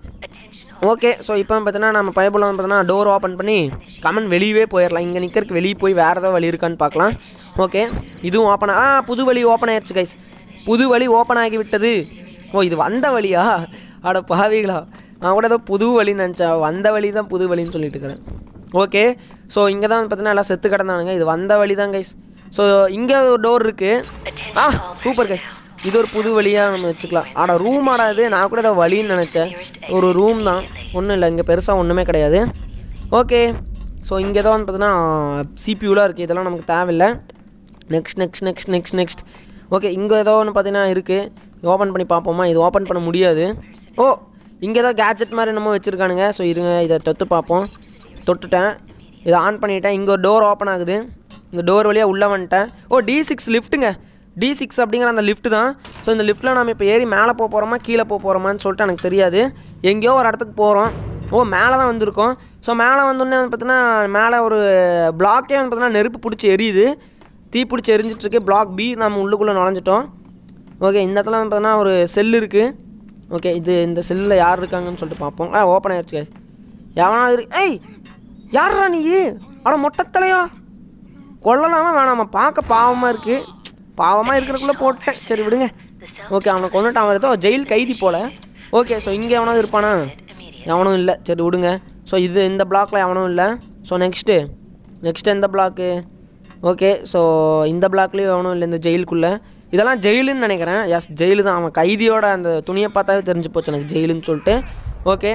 ஓகே ஸோ இப்போ பார்த்தீங்கன்னா நம்ம பைபிள் வந்து பார்த்தீங்கன்னா டோர் ஓப்பன் பண்ணி கமன் வெளியவே போயிடலாம் இங்கே நிற்கிறதுக்கு வெளியே போய் வேறு ஏதாவது வழி இருக்கான்னு பார்க்கலாம் ஓகே இதுவும் ஓப்பன் ஆ புது வழி ஓப்பன் ஆயிடுச்சு கைஸ் புது வழி ஓப்பன் ஆகி விட்டது ஓ இது வந்த வழியா அட பாவிகளா நான் கூட ஏதோ புது வழின்னு நினச்சேன் வந்த வழி தான் புது வழின்னு சொல்லிட்டு இருக்கிறேன் ஓகே ஸோ இங்கே தான் பார்த்தீங்கன்னா எல்லாம் செத்து கிடந்தானுங்க இது வந்த வழி தான் கைஸ் ஸோ இங்கே ஒரு டோர் இருக்குது ஆ சூப்பர் கைஸ் இது ஒரு புது வழியாக நம்ம வச்சுக்கலாம் ஆனால் ரூம் ஆடா இது நான் கூட ஏதோ வழின்னு நினச்சேன் ஒரு ரூம் தான் ஒன்றும் இல்லை இங்கே பெருசாக ஒன்றுமே கிடையாது ஓகே ஸோ இங்கே தான் வந்து பார்த்தீங்கன்னா சிபியூலாம் இருக்குது இதெல்லாம் நமக்கு தேவையில்லை next next next next next okay இங்கே ஏதோ ஒன்று பார்த்தீங்கன்னா இருக்குது ஓப்பன் பண்ணி பார்ப்போமா இது ஓப்பன் பண்ண முடியாது ஓ இங்கே ஏதோ கேட்ஜெட் மாதிரி என்னமோ வச்சுருக்கானுங்க ஸோ இருங்க இதை தொட்டு பார்ப்போம் தொட்டுட்டேன் இதை ஆன் பண்ணிட்டேன் இங்கே ஒரு டோர் ஓப்பன் ஆகுது இந்த டோர் வழியாக உள்ளே வந்துட்டேன் ஓ டி சிக்ஸ் லிஃப்ட்டுங்க டி சிக்ஸ் அப்படிங்கிற அந்த லிஃப்ட் தான் ஸோ இந்த லிஃப்ட்டில் நம்ம இப்போ ஏறி மேலே போக போகிறோமா கீழே போக போகிறோமான்னு சொல்லிட்டு எனக்கு தெரியாது எங்கேயோ ஒரு இடத்துக்கு போகிறோம் ஓ மேலே தான் வந்திருக்கோம் ஸோ மேலே வந்தோடனே வந்து பார்த்தீங்கன்னா மேலே ஒரு பிளாக்கே வந்து பார்த்தீங்கன்னா நெருப்பு பிடிச்சி எரியுது தீ பிடிச்சி எரிஞ்சிட்ருக்கு பிளாக் பி நம்ம உள்ளுக்குள்ளே நுழைஞ்சிட்டோம் ஓகே இந்த இடத்துல வந்து பார்த்தீங்கன்னா ஒரு செல் இருக்குது ஓகே இது இந்த செல்லில் யார் இருக்காங்கன்னு சொல்லிட்டு பார்ப்போம் ஆ ஓப்பன் ஆயிடுச்சு எவனா இரு ஏய் யாரா நீ அட மொட்டத்தலையா கொல்லலாமா வேணாமா பார்க்க பாவமாக இருக்குது பாவமாக இருக்கிறக்குள்ளே போட்டேன் சரி விடுங்க ஓகே அவனை கொண்டுட்டு அவன் ஏதோ ஜெயில் கைதி போல ஓகே ஸோ இங்கே எவனாவது இருப்பானா எவனும் இல்லை சரி விடுங்க ஸோ இது இந்த பிளாக்ல எவனும் இல்லை ஸோ நெக்ஸ்ட்டு நெக்ஸ்ட் எந்த பிளாக்கு ஓகே ஸோ இந்த பிளாக்லேயும் எவனும் இல்லை இந்த ஜெயிலுக்குள்ளே இதெல்லாம் ஜெயிலுன்னு நினைக்கிறேன் எஸ் ஜெயிலு தான் அவன் கைதியோட அந்த துணியை பார்த்தாவே தெரிஞ்சு போச்சு எனக்கு ஜெயிலுன்னு சொல்லிட்டு ஓகே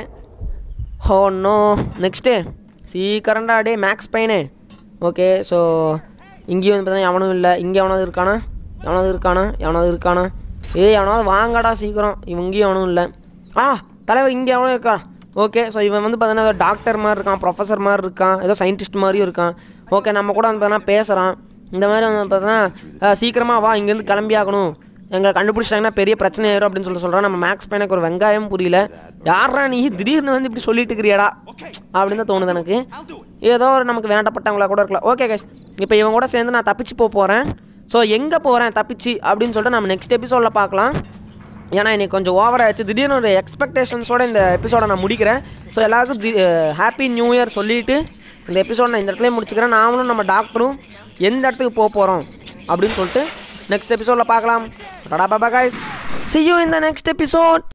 ஹோ நோ நெக்ஸ்ட்டு சீக்கிரண்டா டே மேக்ஸ் பையனே ஓகே ஸோ இங்கேயும் வந்து பார்த்தீங்கன்னா எவனும் இல்லை இங்கே எவனாவது இருக்கானா எவனாவது இருக்கானா எவனாவது இருக்கானா ஏய் எவனாவது வாங்கடா சீக்கிரம் இவங்கேயும் எவனும் இல்லை ஆ தலைவர் இங்கே எவனும் இருக்கா ஓகே ஸோ இவன் வந்து பார்த்தீங்கன்னா ஏதோ டாக்டர் மாதிரி இருக்கான் ப்ரொஃபஸர் மாதிரி இருக்கான் ஏதோ சயின்டிஸ்ட் மாதிரியும் இருக்கான் ஓகே நம்ம கூட வந்து பார்த்தீங்கன்னா பேசுகிறான் இந்த மாதிரி வந்து பார்த்தீங்கன்னா சீக்கிரமாக வா இங்கேருந்து கிளம்பி ஆகணும் எங்களை கண்டுபிடிச்சிட்டாங்கன்னா பெரிய பிரச்சனை ஆயிரும் அப்படின்னு சொல்லி சொல்கிறான் நம்ம மேக்ஸ் பையனுக்கு ஒரு வெங்காயம் புரியல யாரா நீ திடீர்னு வந்து இப்படி சொல்லிட்டு இருக்கிறியாடா அப்படின்னு தான் தோணுது எனக்கு ஏதோ ஒரு நமக்கு வேண்டப்பட்டவங்களா கூட இருக்கலாம் ஓகே கைஸ் இப்போ இவங்க கூட சேர்ந்து நான் தப்பிச்சு போக போகிறேன் ஸோ எங்கே போகிறேன் தப்பிச்சு அப்படின்னு சொல்லிட்டு நம்ம நெக்ஸ்ட் எபிசோடில் பார்க்கலாம் ஏன்னா இன்னைக்கு கொஞ்சம் ஓவர் ஆயிடுச்சு திடீர்னு ஒரு எக்ஸ்பெக்டேஷன்ஸோட இந்த எபிசோடை நான் முடிக்கிறேன் ஸோ எல்லாருக்கும் தி ஹாப்பி நியூ இயர் சொல்லிவிட்டு இந்த எபிசோட நான் இந்த இடத்துல முடிச்சுக்கிறேன் நாமளும் நம்ம டாக்டரும் எந்த இடத்துக்கு போக போகிறோம் அப்படின்னு சொல்லிட்டு நெக்ஸ்ட் எபிசோடில் பார்க்கலாம் Tata Baba guys see you in the next episode